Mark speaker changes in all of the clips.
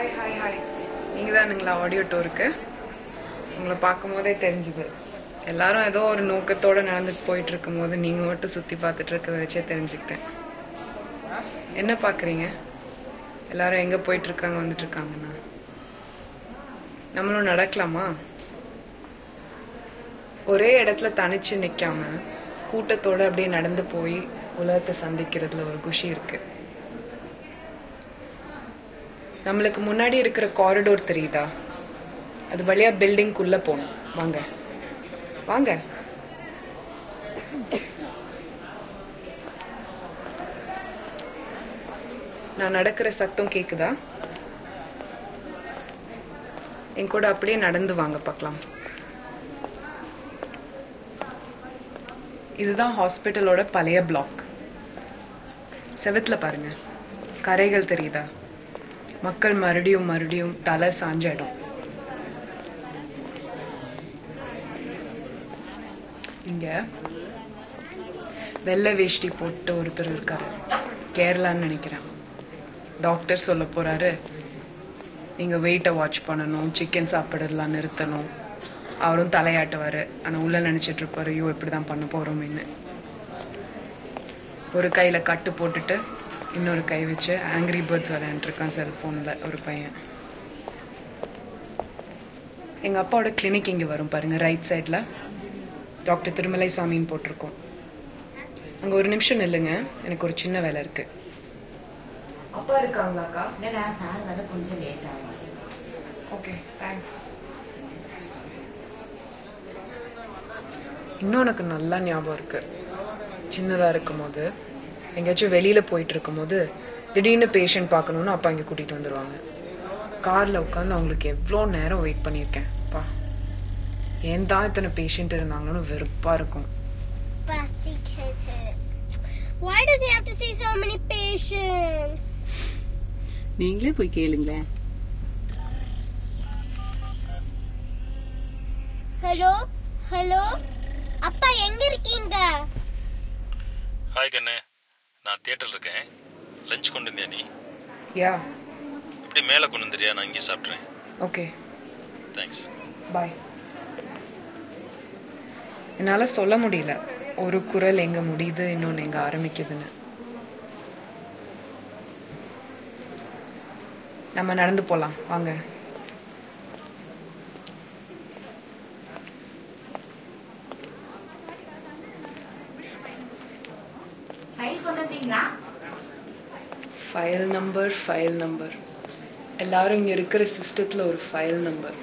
Speaker 1: Hi hi hi நீங்கள் தானுங்களா audio டூருக்கு உங்களை பார்க்கும் போதே தெரிஞ்சுது எல்லாரும் ஏதோ ஒரு நோக்கத்தோட நடந்துட்டு போயிட்டு இருக்கும்போது நீங்கள் மட்டும் சுற்றி பார்த்துட்டு இருக்கிறத வச்சே தெரிஞ்சுக்கிட்டேன் என்ன பார்க்குறீங்க எல்லாரும் எங்கே போயிட்டு இருக்காங்க வந்துட்டு இருக்காங்கண்ணா நம்மளும் நடக்கலாமா ஒரே இடத்துல தனிச்சு நிற்காம கூட்டத்தோட அப்படியே நடந்து போய் உலகத்தை சந்திக்கிறதுல ஒரு குஷி இருக்கு நம்மளுக்கு முன்னாடி இருக்கிற காரிடோர் தெரியுதா அது வழியா பில்டிங்குள்ள போகணும் வாங்க வாங்க நான் நடக்கிற சத்தம் கேக்குதா என் கூட அப்படியே நடந்து வாங்க பார்க்கலாம் இதுதான் ஹாஸ்பிட்டலோட பழைய பிளாக் செவத்துல பாருங்க கரைகள் தெரியுதா மக்கள் மறுபடியும் மறுபடியும் தலை சாஞ்ச இடம் இங்க வெள்ளை வேஷ்டி போட்டு ஒருத்தர் இருக்காரு கேரளான்னு நினைக்கிறேன் டாக்டர் சொல்ல போறாரு நீங்க வெயிட்டை வாட்ச் பண்ணணும் சிக்கன் சாப்பிடலாம் நிறுத்தணும் அவரும் தலையாட்டுவாரு ஆனா உள்ள நினைச்சிட்டு இருப்பாரு ஐயோ இப்படிதான் பண்ண போறோமேன்னு ஒரு கையில கட்டு போட்டுட்டு இன்னொரு கை வச்சு ஆங்கிரி பேர்ட்ஸ் விளையாண்டுருக்கான் செல்போன்ல ஒரு பையன் எங்க அப்பாவோட கிளினிக் இங்க வரும் பாருங்க ரைட் சைட்ல டாக்டர் திருமலை சாமின்னு போட்டிருக்கோம் அங்க ஒரு நிமிஷம் நில்லுங்க எனக்கு ஒரு சின்ன வேலை இருக்கு அப்பா இருக்காங்களாக்கா
Speaker 2: இல்லடா சார் வர கொஞ்சம் லேட் ஆகும்
Speaker 1: ஓகே தேங்க்ஸ் இன்னும் எனக்கு நல்லா ஞாபகம் இருக்கு சின்னதா இருக்கும்போது எங்கேயாச்சும் வெளியில போயிட்டு இருக்கும்போது திடீர்னு பேஷண்ட் பார்க்கணும்னு அப்பா இங்க கூட்டிட்டு வந்துருவாங்க கார்ல உட்காந்து அவங்களுக்கு எவ்வளோ நேரம் வெயிட் பண்ணியிருக்கேன் பா ஏன் தான் இத்தனை பேஷண்ட் இருந்தாங்கன்னு வெறுப்பா இருக்கும்
Speaker 3: Pussycat. Why does he have to see so many patients?
Speaker 2: நீங்களே போய் கேளுங்களேன்
Speaker 3: ஹலோ ஹலோ அப்பா எங்க இருக்கீங்க
Speaker 4: ஹாய் கண்ணு நான் தியேட்டரில் இருக்கேன் லஞ்ச் கொண்டு வந்தியா நீ
Speaker 1: யா
Speaker 4: எப்படி மேலே கொண்டு வந்துறியா நான் இங்கேயே சாப்பிட்றேன்
Speaker 1: ஓகே
Speaker 4: தேங்க்ஸ்
Speaker 1: பாய் என்னால சொல்ல முடியல ஒரு குரல் எங்க முடியுது இன்னொன்னு எங்க ஆரம்பிக்குதுன்னு நம்ம நடந்து போலாம் வாங்க
Speaker 2: ஃபைல் கொண்டு வந்தீங்களா
Speaker 1: ஃபைல் நம்பர் ஃபைல் நம்பர் எல்லாரும் இங்க இருக்கிற சிஸ்டத்துல ஒரு ஃபைல் நம்பர்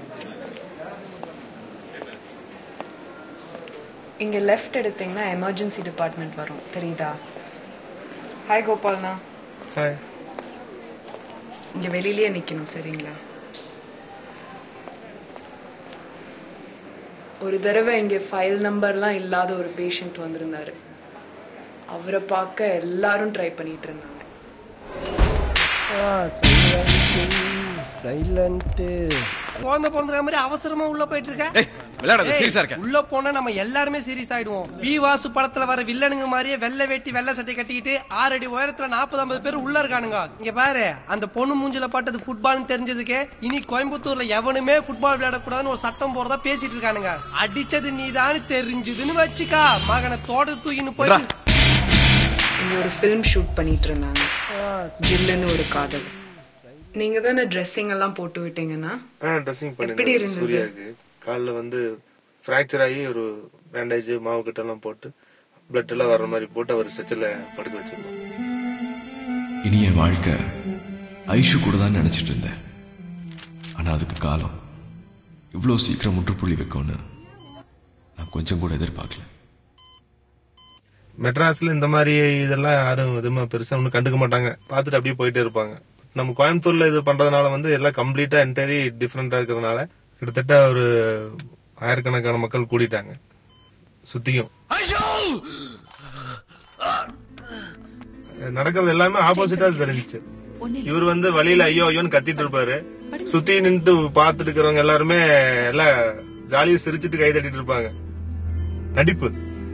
Speaker 1: இங்க லெஃப்ட் எடுத்தீங்கன்னா எமர்ஜென்சி டிபார்ட்மெண்ட் வரும் தெரியுதா ஹாய் கோபால்ண்ணா
Speaker 4: ஹாய்
Speaker 1: இங்க வெளியிலயே நிக்கணும் சரிங்களா ஒரு தடவை இங்க ஃபைல் நம்பர்லாம் இல்லாத ஒரு பேஷண்ட் வந்திருந்தாரு அவரை பார்க்க எல்லாரும் ட்ரை பண்ணிட்டு இருந்தாங்க
Speaker 5: சைலண்ட் குழந்தை பிறந்த மாதிரி அவசரமா உள்ள போயிட்டு இருக்க
Speaker 6: ஏய் விளையாடாத
Speaker 5: ஏய்,
Speaker 6: சீரியஸா இருக்க
Speaker 5: உள்ள போனா நம்ம எல்லாருமே சீரியஸ் ஆயிடுவோம் பி வாசு படத்துல வர வில்லனுங்க மாதிரியே வெள்ளை வேட்டி வெள்ளை சட்டை கட்டிக்கிட்டு ஆறு அடி உயரத்துல நாற்பது ஐம்பது பேர் உள்ள இருக்கானுங்க இங்க பாரு அந்த பொண்ணு மூஞ்சில பட்டது ஃபுட்பால்னு தெரிஞ்சதுக்கே இனி கோயம்புத்தூர்ல எவனுமே ஃபுட்பால் விளையாடக்கூடாதுன்னு ஒரு சட்டம் போறதா பேசிட்டு இருக்கானுங்க அடிச்சது நீதான்னு தெரிஞ்சுதுன்னு வச்சுக்கா மகனை தோட தூக்கின்னு போய்
Speaker 6: விட்றா.
Speaker 1: இங்க ஒரு ஃபிலிம் ஷூட் பண்ணிட்டு இருந்தாங்க ஜில்லுன்னு ஒரு காதல் நீங்க தானே ட்ரெஸ்ஸிங் எல்லாம் போட்டு விட்டீங்கன்னா
Speaker 7: ஆ ட்ரெஸ்ஸிங்
Speaker 1: எப்படி
Speaker 7: பண்ணி
Speaker 1: இருந்தது?
Speaker 7: சூர்யாவுக்கு காலில் வந்து ஃப்ராக்சர் ஆகி ஒரு பேண்டேஜ் மாவு கட்டு எல்லாம் போட்டு பிளட் எல்லாம் வர்ற மாதிரி போட்டு அவர் ஸ்ட்ரெச்சில் படுக்க வச்சிருந்தோம்
Speaker 6: இனி என் வாழ்க்கை ஐஷு கூட தான் நினைச்சிட்டு இருந்தேன் ஆனா அதுக்கு காலம் இவ்வளோ சீக்கிரம் முற்றுப்புள்ளி வைக்கும்னு நான் கொஞ்சம் கூட எதிர்பார்க்கல
Speaker 7: மெட்ராஸ்ல இந்த மாதிரி இதெல்லாம் யாரும் எதுவுமே பெருசா ஒன்றும் கண்டுக்க மாட்டாங்க பார்த்துட்டு அப்படியே போயிட்டே இருப்பாங்க நம்ம கோயம்புத்தூர்ல இது பண்றதுனால வந்து எல்லாம் கம்ப்ளீட்டா என்டையரி டிஃப்ரெண்டா இருக்கிறதுனால கிட்டத்தட்ட ஒரு ஆயிரக்கணக்கான மக்கள் கூடிட்டாங்க சுத்தியும் நடக்கிறது எல்லாமே ஆப்போசிட்டா தெரிஞ்சுச்சு இவர் வந்து வழியில ஐயோ ஐயோன்னு கத்திட்டு இருப்பாரு சுத்தி நின்று பார்த்துட்டு இருக்கிறவங்க எல்லாருமே எல்லாம் ஜாலியா சிரிச்சிட்டு கை தட்டிட்டு இருப்பாங்க நடிப்பு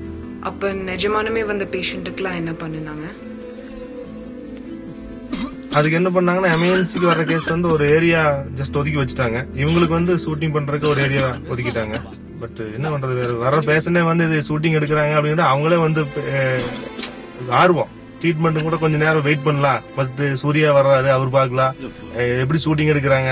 Speaker 1: அப்ப நிஜமானமே வந்த பேஷண்ட்டுக்கெல்லாம் என்ன பண்ணுனாங்க
Speaker 7: அதுக்கு என்ன பண்ணாங்கன்னா எமர்ஜென்சிக்கு வர கேஸ் வந்து ஒரு ஏரியா ஜஸ்ட் ஒதுக்கி வச்சுட்டாங்க இவங்களுக்கு வந்து ஷூட்டிங் பண்றதுக்கு ஒரு ஏரியா ஒதுக்கிட்டாங்க பட் என்ன பண்றது வேற வர பேஷண்டே வந்து இது ஷூட்டிங் எடுக்கிறாங்க அப்படின்னா அவங்களே வந்து அஹ், ஆர்வம் ட்ரீட்மெண்ட் கூட கொஞ்ச நேரம் வெயிட் பண்ணலாம் ஃபர்ஸ்ட் சூர்யா வர்றாரு அவர் பார்க்கலாம் அஹ், எப்படி ஷூட்டிங் எடுக்கிறாங்க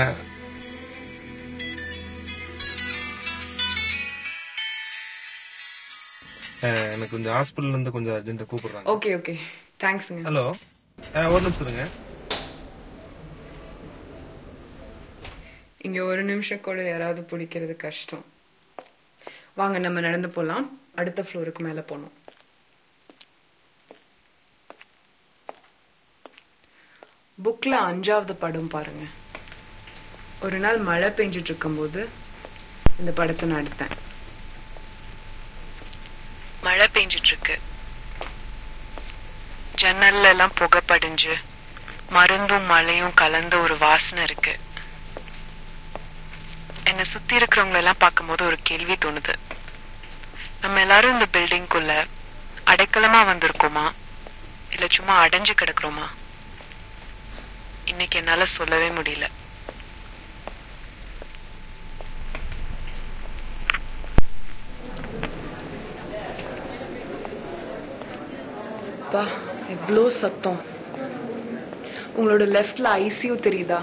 Speaker 7: அஹ், எனக்கு கொஞ்சம் ஹாஸ்பிட்டல்ல இருந்து கொஞ்சம் அர்ஜென்ட்டா கூப்பிடுறாங்க
Speaker 1: ஓகே ஓகே தேங்க்ஸுங்க
Speaker 7: ஹலோ ஒரு நிமிஷம் இருங்க
Speaker 1: இங்க ஒரு நிமிஷம் கூட யாராவது பிடிக்கிறது கஷ்டம் வாங்க நம்ம நடந்து போலாம் அடுத்த ஃப்ளோருக்கு மேல போகணும் புக்ல அஞ்சாவது படம் பாருங்க ஒரு நாள் மழை பெஞ்சிட்டு இருக்கும்போது இந்த படத்தை நான் எடுத்தேன் மழை பெஞ்சிட்டு இருக்கு ஜன்னல்ல எல்லாம் புகை படிஞ்சு மருந்தும் மழையும் கலந்த ஒரு வாசனை இருக்கு என்னை சுத்தி இருக்கிறவங்க எல்லாம் பார்க்கும்போது ஒரு கேள்வி தோணுது நம்ம எல்லாரும் இந்த பில்டிங்குள்ள அடைக்கலமா வந்திருக்கோமா இல்ல சும்மா அடைஞ்சு கிடக்குறோமா இன்னைக்கு என்னால சொல்லவே முடியல பா எவ்வளோ சத்தம் உங்களோட லெஃப்ட்ல ஐசியூ தெரியுதா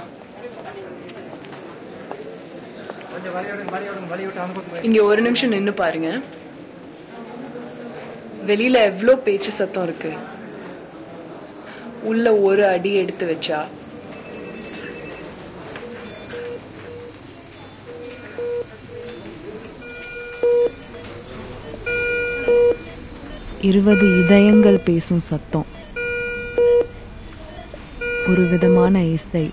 Speaker 1: இங்க ஒரு நிமிஷம் நின்னு பாருங்க வெளியில எவ்வளோ பேச்சு சத்தம் இருக்கு உள்ள ஒரு அடி எடுத்து வச்சா
Speaker 8: இருபது இதயங்கள் பேசும் சத்தம் ஒரு விதமான இசை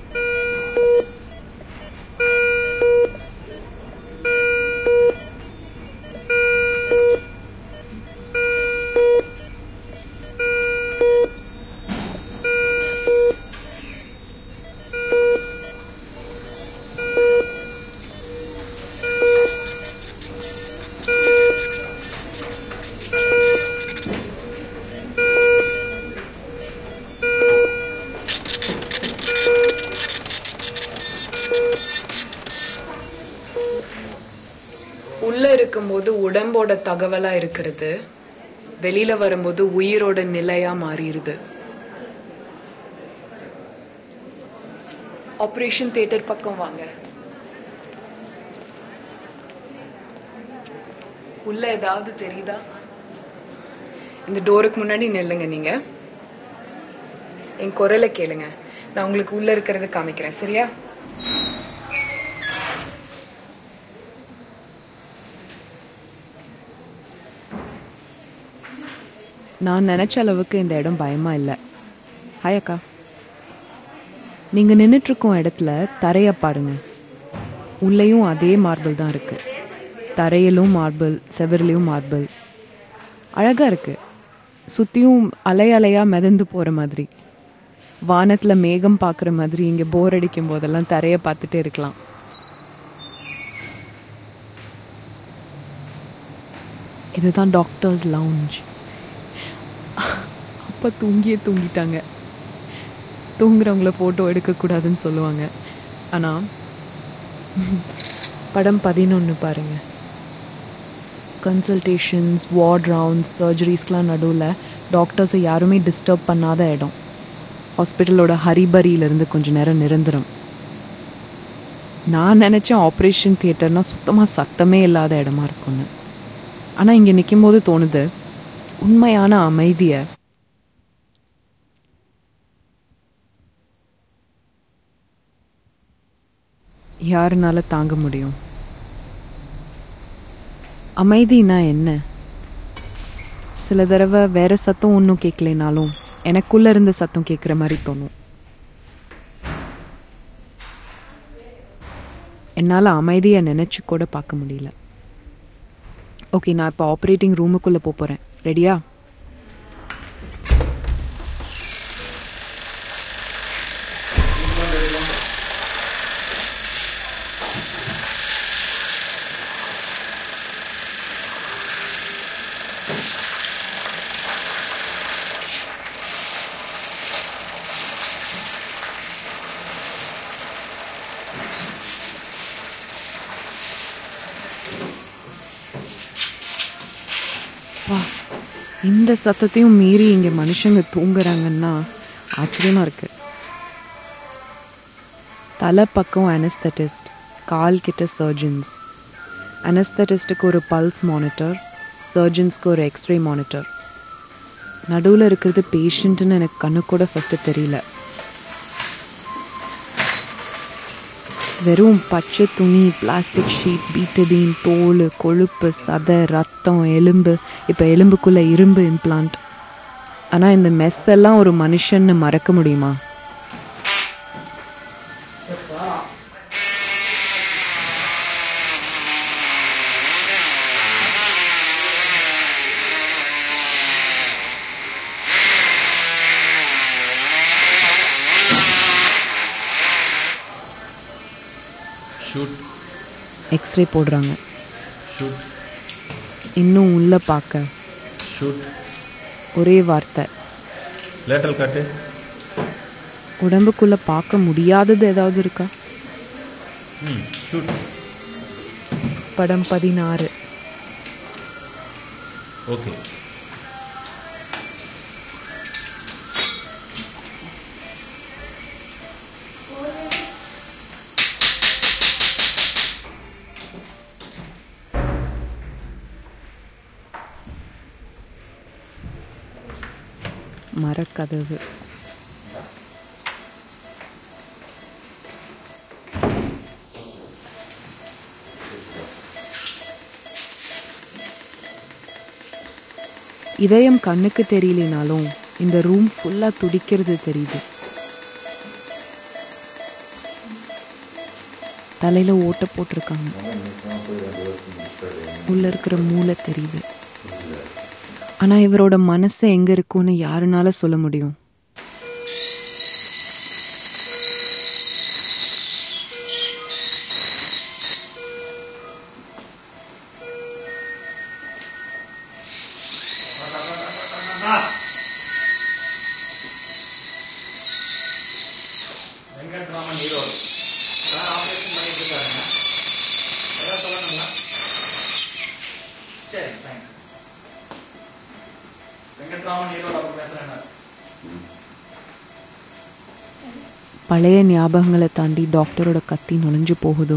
Speaker 1: உள்ள இருக்கும்போது உடம்போட தகவலா இருக்கிறது வெளியில வரும்போது உயிரோட நிலையா மாறிடுது ஆபரேஷன் தியேட்டர் பக்கம் வாங்க உள்ள ஏதாவது தெரியுதா இந்த டோருக்கு முன்னாடி நில்லுங்க நீங்க என் குரலை கேளுங்க நான் உங்களுக்கு உள்ள இருக்கிறத காமிக்கிறேன் சரியா
Speaker 8: நான் நினைச்ச அளவுக்கு இந்த இடம் பயமா இல்லை ஹாய் அக்கா நீங்க நின்னுட்டு இருக்கும் இடத்துல தரைய பாருங்க உள்ளேயும் அதே மார்பிள் தான் இருக்கு தரையிலும் மார்பிள் செவர்லையும் மார்பிள் அழகா இருக்கு சுத்தியும் அலை அலையா மிதந்து போற மாதிரி வானத்துல மேகம் பார்க்குற மாதிரி இங்க போர் அடிக்கும் போதெல்லாம் தரைய பார்த்துட்டே இருக்கலாம் இதுதான் டாக்டர்ஸ் லவுஞ்ச் அப்பா தூங்கியே தூங்கிட்டாங்க தூங்குறவங்கள ஃபோட்டோ எடுக்கக்கூடாதுன்னு சொல்லுவாங்க ஆனால் படம் பதினொன்று பாருங்க கன்சல்டேஷன்ஸ் வார்ட் ரவுண்ட்ஸ் சர்ஜரிஸ்க்கெலாம் நடுவில் டாக்டர்ஸை யாருமே டிஸ்டர்ப் பண்ணாத இடம் ஹாஸ்பிட்டலோட ஹரிபரியிலேருந்து கொஞ்ச நேரம் நிரந்தரம் நான் நினச்சேன் ஆப்ரேஷன் தியேட்டர்னால் சுத்தமாக சத்தமே இல்லாத இடமா இருக்கும்னு ஆனால் இங்கே நிற்கும்போது தோணுது உண்மையான அமைதியை யாருனால தாங்க முடியும் அமைதினா என்ன சில தடவை வேற சத்தம் ஒன்றும் கேட்கலைனாலும் எனக்குள்ள இருந்த சத்தம் கேட்குற மாதிரி தோணும் என்னால் அமைதியை நினச்சி கூட பார்க்க முடியல ஓகே நான் இப்போ ஆப்ரேட்டிங் ரூமுக்குள்ளே போக போகிறேன் ரெடியா இந்த சத்தத்தையும் மீறி இங்க மனுஷங்க தூங்குறாங்கன்னா ஆச்சரியமா இருக்கு தலை பக்கம் அனஸ்தட்டிஸ்ட் கால் கிட்ட சர்ஜன்ஸ் அனஸ்தட்டிஸ்ட்டுக்கு ஒரு பல்ஸ் மானிட்டர் சர்ஜன்ஸ்க்கு ஒரு எக்ஸ்ரே மானிட்டர் நடுவில் இருக்கிறது பேஷண்ட்டுன்னு எனக்கு கண்ணு கூட ஃபஸ்ட்டு தெரியல வெறும் பச்சை துணி பிளாஸ்டிக் ஷீட் பீட்டடீன் தோல் கொழுப்பு சதை ரத்தம் எலும்பு இப்போ எலும்புக்குள்ள இரும்பு இம்ப்ளான்ட் ஆனால் இந்த மெஸ் எல்லாம் ஒரு மனுஷன்னு மறக்க முடியுமா
Speaker 9: ஷூட்
Speaker 8: எக்ஸ்ரே போடுறாங்க
Speaker 9: ஷூட்
Speaker 8: இன்னும் உள்ள பார்க்க
Speaker 9: ஷூட்
Speaker 8: ஒரே வார்த்தை
Speaker 9: லேட்டல் காட்டு
Speaker 8: உடம்புக்குள்ள பார்க்க முடியாதது ஏதாவது இருக்கா
Speaker 9: ம் ஷூட்
Speaker 8: படம் பதினாறு
Speaker 9: ஓகே
Speaker 8: மரக்கதவு இதயம் கண்ணுக்கு தெரியலனாலும் இந்த ரூம் ஃபுல்லா துடிக்கிறது தெரியுது தலையில ஓட்ட போட்டிருக்காங்க உள்ள இருக்கிற மூளை தெரியுது ஆனா இவரோட மனசு எங்க இருக்கும்னு யாருனால சொல்ல முடியும்
Speaker 7: வெங்கட்ராமன் ஹீரோ சார் ஆப்ரேஷன் பண்ணிட்டு இருக்காருங்க ஏதாவது சொல்லணுங்களா சரி தேங்க்ஸ் வெங்கட்ராமன் ஹீரோ டாக்டர் பேசுறேன்
Speaker 8: பழைய ஞாபகங்களை தாண்டி டாக்டரோட கத்தி நுழைஞ்சு போகுதோ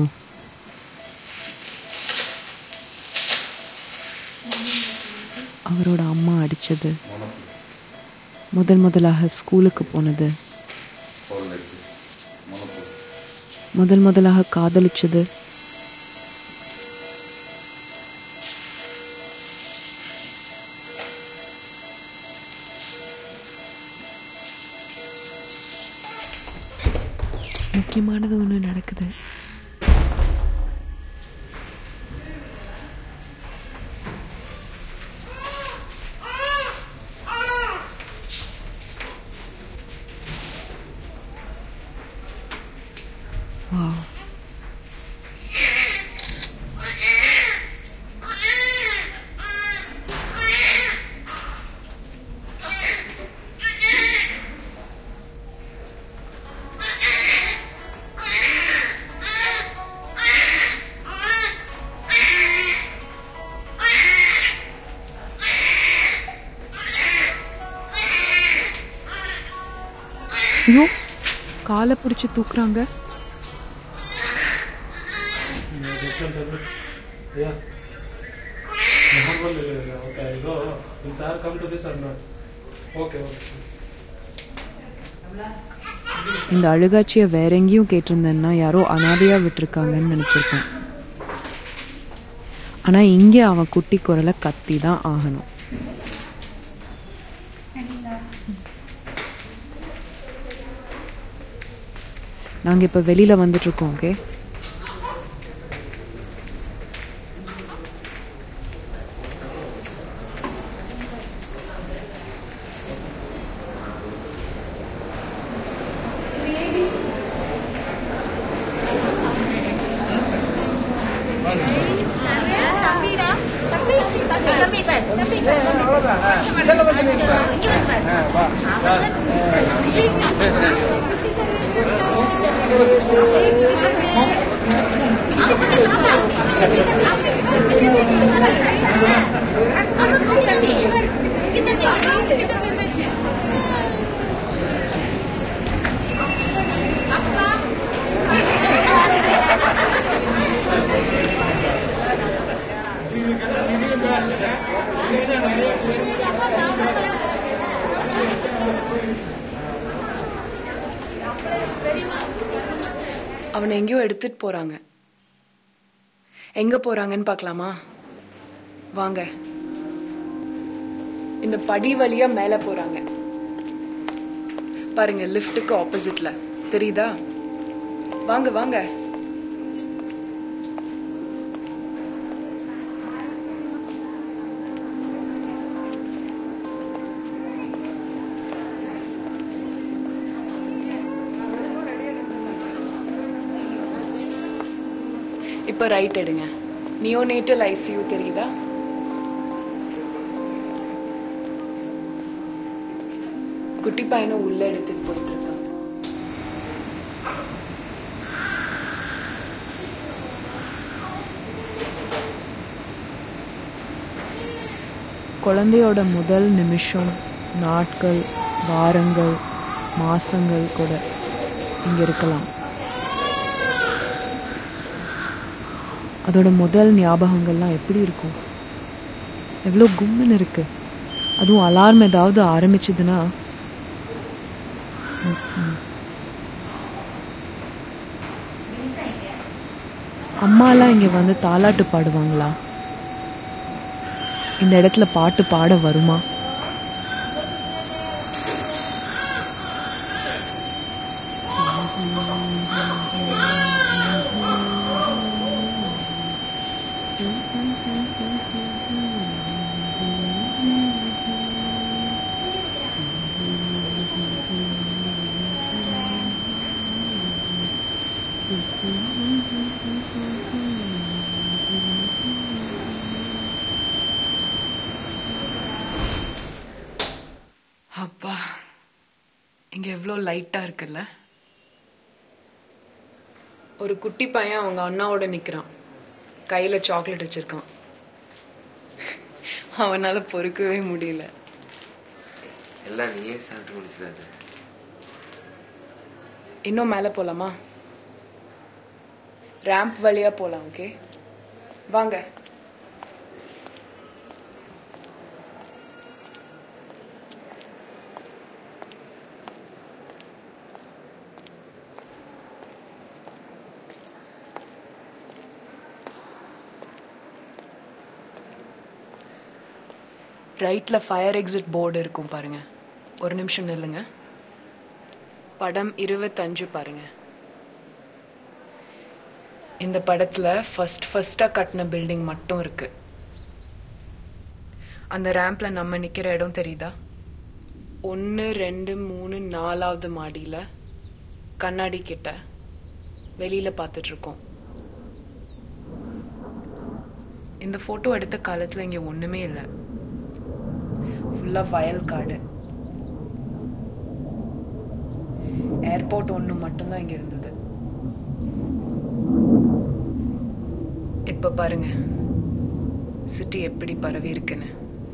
Speaker 8: அவரோட அம்மா அடிச்சது முதல் முதலாக ஸ்கூலுக்கு போனது முதல் முதலாக காதலிச்சது முக்கியமானது ஒன்று நடக்குது Wow. ஐயோ காலை பிடிச்சி தூக்குறாங்க
Speaker 7: Yeah. Normal, uh, okay, I go. Will sir come to this or not? Okay, okay.
Speaker 8: இந்த அழுகாட்சியை வேற எங்கேயும் கேட்டிருந்தேன்னா யாரோ அனாதையா விட்டிருக்காங்கன்னு நினைச்சிருப்பேன் ஆனா இங்கே அவன் குட்டி குரலை கத்தி தான் ஆகணும் நாங்க இப்ப வெளியில வந்துட்டு இருக்கோம் ஓகே
Speaker 3: தம்பிடா தம்பி தம்பி தம்பி பார் தம்பி பார் இங்க வந்து பார்
Speaker 1: அவனை எங்கேயோ எடுத்துட்டு போறாங்க எங்க போறாங்கன்னு பார்க்கலாமா வாங்க இந்த படி வழியா மேல போறாங்க பாருங்க லிஃப்ட்டுக்கு ஆப்போசிட்ல தெரியுதா வாங்க வாங்க இப்போ ரைட் எடுங்க நியோனேட்டல் ஐசியூ தெரியுதா குட்டி பையனை உள்ள எடுத்துட்டு போயிட்டு இருக்காங்க
Speaker 8: குழந்தையோட முதல் நிமிஷம் நாட்கள் வாரங்கள் மாசங்கள் கூட இங்க இருக்கலாம் அதோட முதல் ஞாபகங்கள்லாம் எப்படி இருக்கும் எவ்வளோ கும்முன்னு இருக்கு அதுவும் அலார்ம் ஏதாவது ஆரம்பிச்சதுன்னா ம், ம். அம்மாலாம் இங்க வந்து தாலாட்டு பாடுவாங்களா இந்த இடத்துல பாட்டு பாட வருமா
Speaker 1: அப்பா இங்க எவ்வளோ லைட்டா இருக்குல்ல ஒரு குட்டி பையன் அவங்க அண்ணாவோட நிக்கிறான் கையில சாக்லேட் வச்சிருக்கான் அவனால பொறுக்கவே முடியல
Speaker 10: எல்லாம் நீயே சாப்பிட்டு முடிச்சிடாத
Speaker 1: இன்னும் மேலே போலாமா ரேம்ப் வழியா போலாம் ஓகே வாங்க ரைட்ல ஃபயர் எக்ஸிட் போர்டு இருக்கும் பாருங்க ஒரு நிமிஷம் நில்லுங்க படம் இருபத்தஞ்சு பாருங்க இந்த படத்துல ஃபர்ஸ்ட் ஃபர்ஸ்டா கட்டின பில்டிங் மட்டும் இருக்கு அந்த ரேம்ப்ல நம்ம நிக்கிற இடம் தெரியுதா ஒன்று ரெண்டு மூணு நாலாவது மாடியில கண்ணாடி கிட்ட வெளியில பார்த்துட்டு இருக்கோம் இந்த போட்டோ எடுத்த காலத்துல இங்க ஒண்ணுமே இல்லை ஃபுல்லா வயல் காடு ஏர்போர்ட் ஒன்று மட்டும்தான் இங்க இருந்தது இப்ப பாருங்க சிட்டி எப்படி பரவி இருக்குன்னு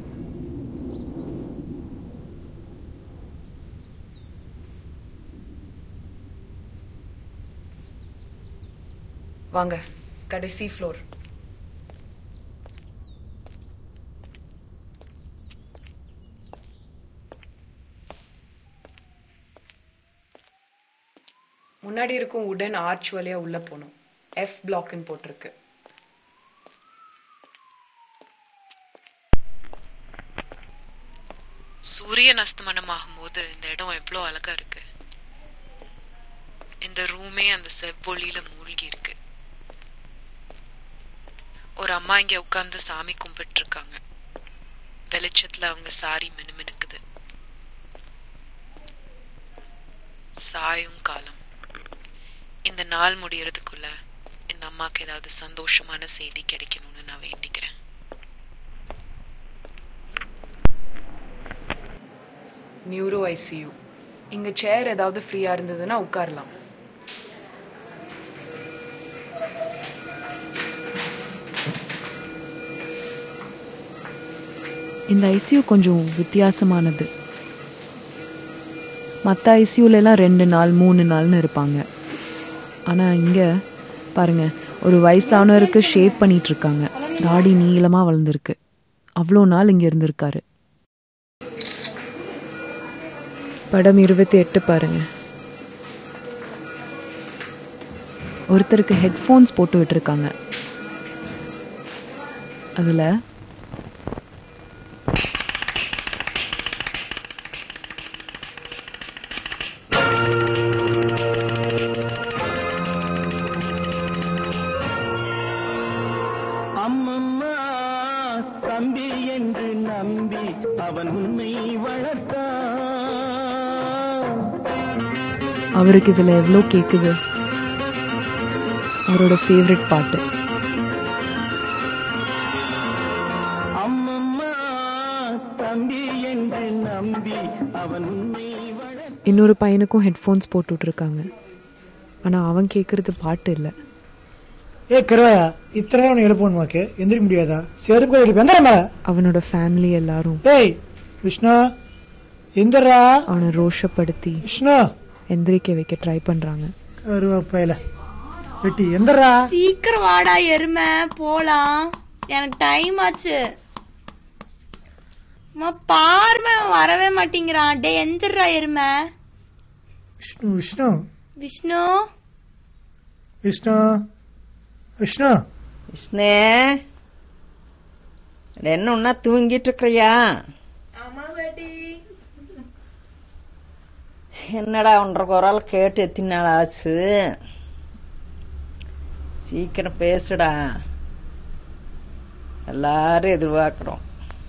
Speaker 1: வாங்க கடைசி ஃப்ளோர் முன்னாடி இருக்கும் உடன் ஆர்ச் வழியா உள்ள போகணும் எஃப் பிளாக்னு போட்டிருக்கு சூரியன் அஸ்தமனம் ஆகும்போது இந்த இடம் எவ்வளோ அழகா இருக்கு இந்த ரூமே அந்த செவ்வொளியில மூழ்கி இருக்கு ஒரு அம்மா இங்க உட்கார்ந்து சாமி கும்பிட்டு இருக்காங்க வெளிச்சத்துல அவங்க சாரி மினுமினுக்குது சாயும் காலம் இந்த நாள் முடியறதுக்குள்ள இந்த அம்மாக்கு ஏதாவது சந்தோஷமான செய்தி கிடைக்கணும்னு நான் வேண்டிக்கிறேன் நியூரோ ஐசியூ இங்க சேர் ஏதாவது ஃப்ரீயா இருந்ததுன்னா உட்காரலாம்
Speaker 8: இந்த ஐசியூ கொஞ்சம் வித்தியாசமானது மற்ற ஐசியூலலாம் ரெண்டு நாள் மூணு நாள்னு இருப்பாங்க ஆனால் இங்கே பாருங்க ஒரு வயசானவருக்கு ஷேவ் பண்ணிட்டு இருக்காங்க தாடி நீளமாக வளர்ந்துருக்கு அவ்வளோ நாள் இங்கே இருந்திருக்காரு படம் இருபத்தி எட்டு பாருங்க ஒருத்தருக்கு ஹெட்ஃபோன்ஸ் போட்டு விட்டுருக்காங்க அதில்
Speaker 11: அம்மம்மா தம்பி என்று நம்பி அவன் உன்னை வளர்த்தான்
Speaker 8: அவருக்கு இதில் எவ்வளோ கேட்குது அவரோட ஃபேவரட் பாட்டு
Speaker 11: அம்மம்மா தம்பி என்று நம்பி அவன் உன்னை
Speaker 8: இன்னொரு பையனுக்கும் ஹெட்ஃபோன்ஸ் போட்டு விட்ருக்காங்க ஆனால் அவன் கேட்குறது பாட்டு இல்லை
Speaker 12: ஏ கருவாயா இத்தனை நேரம் எழுப்பணும் மாக்கு எந்திரிக்க முடியாதா செருப்பு எழுப்பு எந்த மேல
Speaker 8: அவனோட ஃபேமிலி எல்லாரும்
Speaker 12: ஏய் விஷ்ணு எந்திரா
Speaker 8: அவனை ரோஷப்படுத்தி
Speaker 12: விஷ்ணு
Speaker 8: எந்திரிக்க வைக்க ட்ரை பண்ணுறாங்க
Speaker 12: கருவாப்பையில வெட்டி எந்திரா
Speaker 13: சீக்கிரம் வாடா எருமை போலாம் எனக்கு டைம் ஆச்சு அம்மா, பாரும்மா இவன் வரவே மாட்டேங்கிறான் டே எந்திரா எருமை
Speaker 12: விஷ்ணு விஷ்ணு
Speaker 13: விஷ்ணு
Speaker 12: விஷ்ணு விஷ்ணு
Speaker 14: விஷ்ணு என்ன ஒன்னா தூங்கிட்டு இருக்கிறியா என்னடா ஒன்றரை குரல் கேட்டு எத்தனை நாள் ஆச்சு சீக்கிரம் பேசுடா எல்லாரும் எதிர்பார்க்குறோம்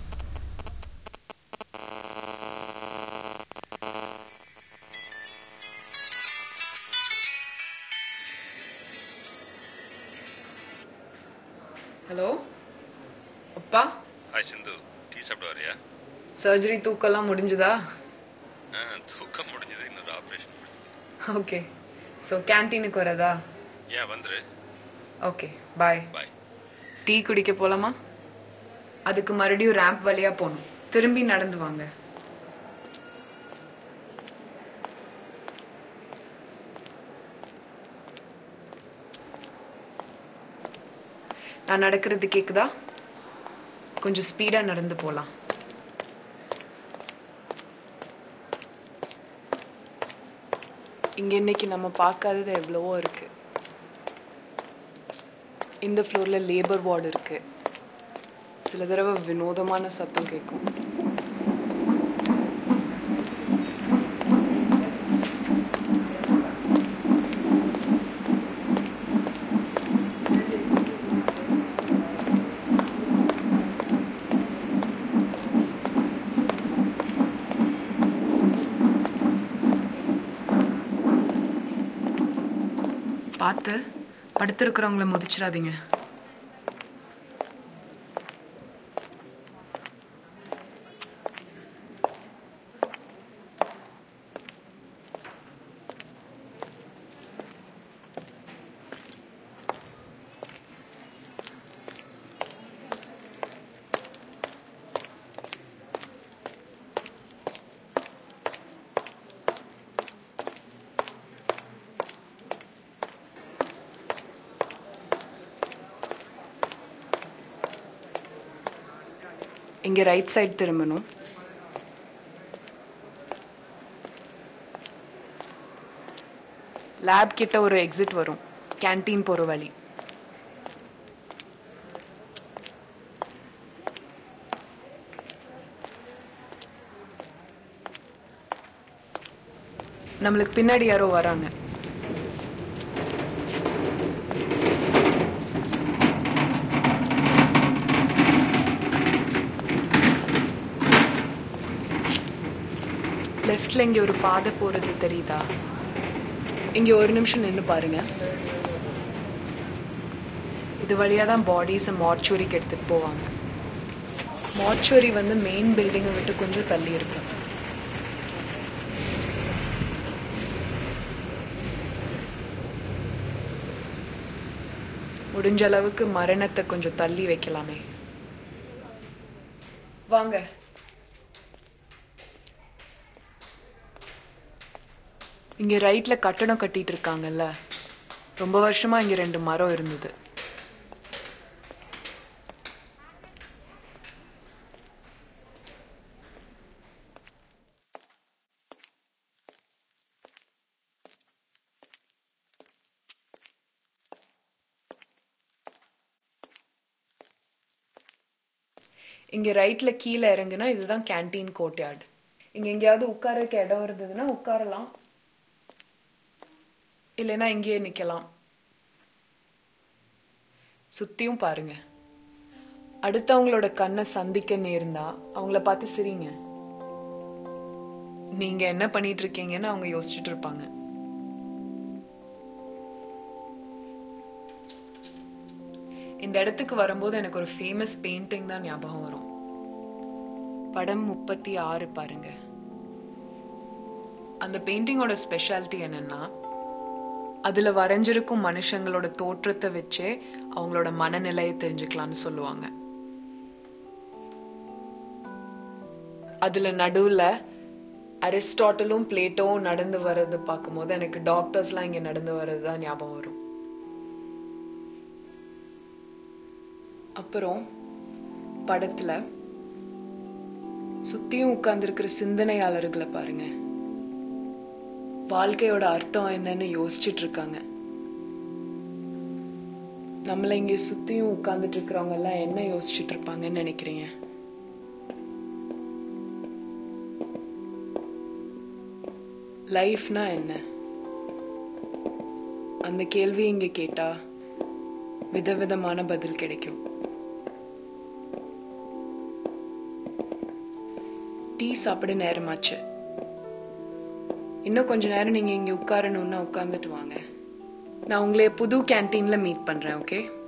Speaker 1: ஹலோ அப்பா
Speaker 4: ஹாய் சிந்து டீ சாப்பிட வரியா
Speaker 1: சர்ஜரி தூக்கம்லாம் முடிஞ்சுதா
Speaker 4: ஆ தூக்கம் முடிஞ்சது இன்னொரு ஆப்ரேஷன்
Speaker 1: ஓகே ஸோ கேன்டீனுக்கு வரதா
Speaker 4: ஏன் வந்துரு
Speaker 1: ஓகே பாய்
Speaker 4: பாய்
Speaker 1: டீ குடிக்க போலாமா அதுக்கு மறுபடியும் ரேம்ப் வழியா போகணும் திரும்பி நடந்து வாங்க நான் நடக்கிறது கேக்குதா கொஞ்சம் ஸ்பீடா நடந்து போலாம் இங்க இன்னைக்கு நம்ம பார்க்காதது எவ்வளவோ இருக்கு இந்த ஃப்ளோர்ல லேபர் வார்டு இருக்கு சில தடவை வினோதமான சத்தம் கேட்கும் பார்த்து படுத்திருக்கிறவங்கள முதிச்சிடாதீங்க இங்க ரைட் சைடு திரும்பணும் லேப் கிட்ட ஒரு எக்ஸிட் வரும் கேண்டீன் போற வழி நம்மளுக்கு பின்னாடி யாரோ வராங்க லெஃப்ட்ல இங்க ஒரு பாதை போறது தெரியுதா இங்க ஒரு நிமிஷம் நின்று பாருங்க இது வழியா தான் பாடிஸை மார்ச்சுவரிக்கு எடுத்துட்டு போவாங்க மார்ச்சுவரி வந்து மெயின் பில்டிங்கை விட்டு கொஞ்சம் தள்ளி இருக்கு முடிஞ்ச அளவுக்கு மரணத்தை கொஞ்சம் தள்ளி வைக்கலாமே வாங்க இங்க ரைட்ல கட்டடம் கட்டிட்டு இருக்காங்கல்ல ரொம்ப வருஷமா இங்க ரெண்டு மரம் இருந்தது இங்க ரைட்ல கீழே இறங்குனா இதுதான் கேண்டீன் கோட்யார்டு இங்க எங்கேயாவது உட்காரக்கு இடம் இருந்ததுன்னா உட்காரலாம் இல்லைன்னா இங்கேயே நிக்கலாம் சுத்தியும் பாருங்க அடுத்தவங்களோட கண்ணை சந்திக்க நேர்ந்தா அவங்கள பார்த்து சிரிங்க நீங்க என்ன பண்ணிட்டு இருக்கீங்கன்னு அவங்க யோசிச்சுட்டு இருப்பாங்க இந்த இடத்துக்கு வரும்போது எனக்கு ஒரு ஃபேமஸ் பெயிண்டிங் தான் ஞாபகம் வரும் படம் முப்பத்தி ஆறு பாருங்க அந்த பெயிண்டிங்கோட ஸ்பெஷாலிட்டி என்னன்னா அதுல வரைஞ்சிருக்கும் மனுஷங்களோட தோற்றத்தை வச்சே அவங்களோட மனநிலையை தெரிஞ்சுக்கலாம்னு சொல்லுவாங்க அதுல நடுவுல அரிஸ்டாட்டலும் பிளேட்டோவும் நடந்து வர்றது பார்க்கும்போது எனக்கு டாக்டர்ஸ்லாம் இங்க நடந்து வர்றது தான் ஞாபகம் வரும் அப்புறம் படத்துல சுத்தியும் உட்கார்ந்துருக்கிற சிந்தனையாளர்களை பாருங்க வாழ்க்கையோட அர்த்தம் என்னன்னு யோசிச்சுட்டு இருக்காங்க நம்மள இங்க சுத்தியும் உட்கார்ந்துட்டு இருக்கிறவங்க எல்லாம் என்ன யோசிச்சுட்டு இருப்பாங்கன்னு நினைக்கிறீங்க லைஃப்னா என்ன அந்த கேள்வி இங்க கேட்டா விதவிதமான பதில் கிடைக்கும் டீ சாப்பிட நேரமாச்சு இன்னும் கொஞ்ச நேரம் நீங்க இங்க உட்காரணும்னா உட்கார்ந்துட்டு வாங்க நான் உங்களைய புது கேன்டீன்ல மீட் பண்றேன் ஓகே